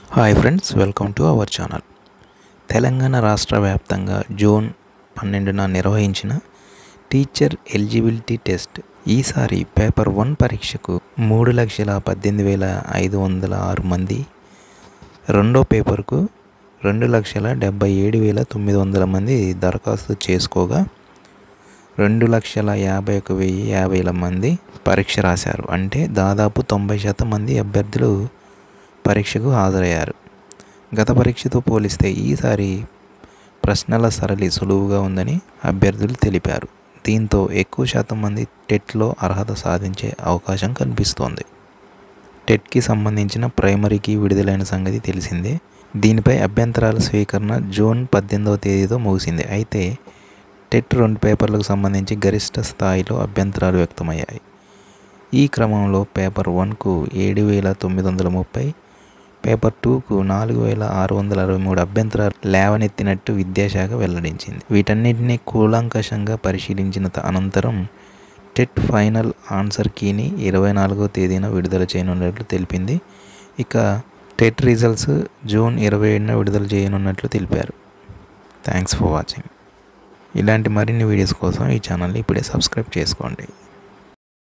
hi friends welcome to our channel Telangana రాష్ట్ర వ్యాప్తంగా June పన్నెండున నిర్వహించిన టీచర్ ఎలిజిబిలిటీ టెస్ట్ ఈసారి పేపర్ వన్ పరీక్షకు మూడు లక్షల పద్దెనిమిది వేల ఐదు వందల ఆరు మంది రెండో పేపర్కు రెండు లక్షల డెబ్బై ఏడు వేల తొమ్మిది వందల మంది దరఖాస్తు చేసుకోగా రెండు లక్షల యాభై ఒక వెయ్యి యాభైల మంది పరీక్ష రాశారు అంటే దాదాపు తొంభై శాతం మంది అభ్యర్థులు పరీక్షకు హాజరయ్యారు గత పరీక్షతో పోలిస్తే ఈసారి ప్రశ్నల సరళి సులువుగా ఉందని అభ్యర్థులు తెలిపారు దీంతో ఎక్కువ శాతం మంది టెట్లో అర్హత సాధించే అవకాశం కనిపిస్తోంది టెట్కి సంబంధించిన ప్రైమరీకి విడుదలైన సంగతి తెలిసిందే దీనిపై అభ్యంతరాల స్వీకరణ జూన్ పద్దెనిమిదవ తేదీతో ముగిసింది అయితే టెట్ రెండు పేపర్లకు సంబంధించి గరిష్ట స్థాయిలో అభ్యంతరాలు వ్యక్తమయ్యాయి ఈ క్రమంలో పేపర్ వన్కు ఏడు వేల తొమ్మిది వందల ముప్పై పేపర్ టూకు నాలుగు వేల ఆరు వందల అరవై మూడు అభ్యంతరాలు లేవనెత్తినట్టు విద్యాశాఖ వెల్లడించింది వీటన్నిటినీ కూలంకషంగా పరిశీలించిన త- అనంతరం టెట్ ఫైనల్ ఆన్సర్ కీని ఇరవై నాలుగో తేదీన విడుదల చేయనున్నట్లు తెలిపింది ఇక టెట్ రిజల్ట్స్ జూన్ ఇరవై ఏడున విడుదల చేయనున్నట్లు తెలిపారు థ్యాంక్స్ ఫర్ వాచింగ్ ఇలాంటి మరిన్ని వీడియోస్ కోసం ఈ ఛానల్ని ఇప్పుడే సబ్స్క్రైబ్ చేసుకోండి